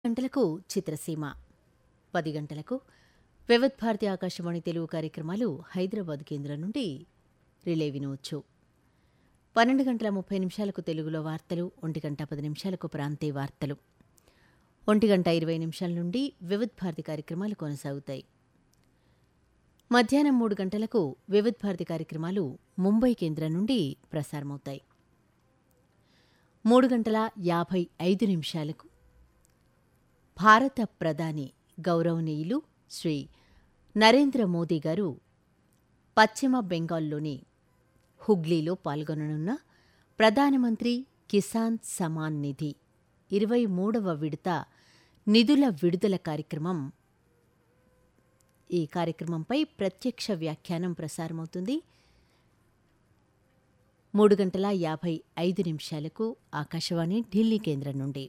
గంటలకు చిత్రసీమ పది గంటలకు వివిధ్ భారతి ఆకాశవాణి తెలుగు కార్యక్రమాలు హైదరాబాద్ కేంద్రం నుండి రిలే వినవచ్చు పన్నెండు గంటల ముప్పై నిమిషాలకు తెలుగులో వార్తలు ఒంటి గంట పది నిమిషాలకు ప్రాంతీయ వార్తలు ఒంటి గంట ఇరవై నిమిషాల నుండి వివిధ్ భారతి కార్యక్రమాలు కొనసాగుతాయి మధ్యాహ్నం మూడు గంటలకు వివిధ్ భారతి కార్యక్రమాలు ముంబై కేంద్రం నుండి ప్రసారమవుతాయి మూడు గంటల యాభై ఐదు నిమిషాలకు భారత ప్రధాని గౌరవనీయులు శ్రీ నరేంద్ర మోదీ గారు పశ్చిమ బెంగాల్లోని హుగ్లీలో పాల్గొననున్న ప్రధానమంత్రి కిసాన్ సమాన్ నిధి ఇరవై మూడవ విడత నిధుల విడుదల కార్యక్రమం ఈ కార్యక్రమంపై ప్రత్యక్ష వ్యాఖ్యానం ప్రసారమవుతుంది మూడు గంటల యాభై ఐదు నిమిషాలకు ఆకాశవాణి ఢిల్లీ కేంద్రం నుండి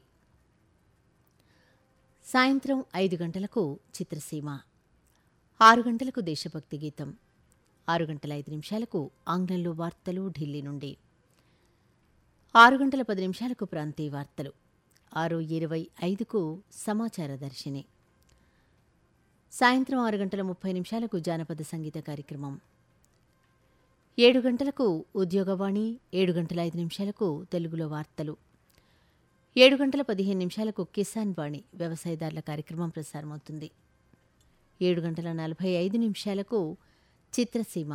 సాయంత్రం ఐదు గంటలకు చిత్రసీమ ఆరు గంటలకు దేశభక్తి గీతం ఆరు గంటల ఐదు నిమిషాలకు ఆంగ్లంలో వార్తలు ఢిల్లీ నుండి ఆరు గంటల పది నిమిషాలకు ప్రాంతీయ వార్తలు ఆరు ఇరవై ఐదుకు సమాచార దర్శిని సాయంత్రం ఆరు గంటల ముప్పై నిమిషాలకు జానపద సంగీత కార్యక్రమం ఏడు గంటలకు ఉద్యోగవాణి ఏడు గంటల ఐదు నిమిషాలకు తెలుగులో వార్తలు ఏడు గంటల పదిహేను నిమిషాలకు కిసాన్ వాణి వ్యవసాయదారుల కార్యక్రమం ప్రసారమవుతుంది ఏడు గంటల నలభై ఐదు నిమిషాలకు చిత్రసీమ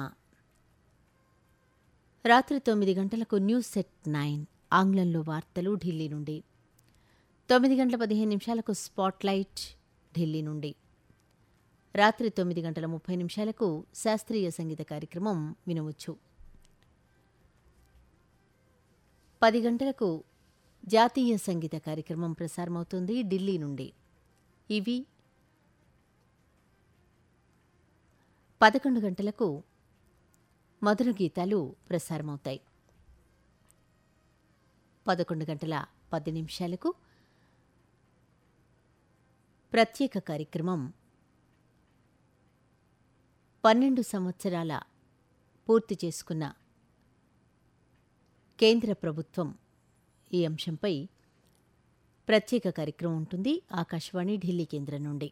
రాత్రి తొమ్మిది గంటలకు న్యూస్ సెట్ నైన్ ఆంగ్లంలో వార్తలు ఢిల్లీ నుండి తొమ్మిది గంటల పదిహేను నిమిషాలకు స్పాట్లైట్ ఢిల్లీ నుండి రాత్రి తొమ్మిది గంటల ముప్పై నిమిషాలకు శాస్త్రీయ సంగీత కార్యక్రమం వినవచ్చు పది గంటలకు జాతీయ సంగీత కార్యక్రమం ప్రసారమవుతుంది ఢిల్లీ నుండి ఇవి పదకొండు గంటలకు మధుర గీతాలు ప్రసారమవుతాయి పదకొండు గంటల పది నిమిషాలకు ప్రత్యేక కార్యక్రమం పన్నెండు సంవత్సరాల పూర్తి చేసుకున్న కేంద్ర ప్రభుత్వం ఈ అంశంపై ప్రత్యేక కార్యక్రమం ఉంటుంది ఆకాశవాణి ఢిల్లీ కేంద్రం నుండి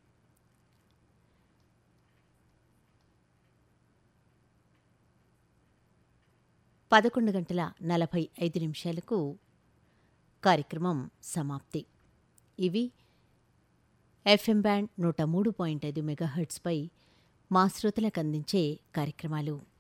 పదకొండు గంటల నలభై ఐదు నిమిషాలకు కార్యక్రమం సమాప్తి ఇవి ఎఫ్ఎం బ్యాండ్ నూట మూడు పాయింట్ ఐదు మెగాహెర్ట్స్పై మా శ్రోతలకు అందించే కార్యక్రమాలు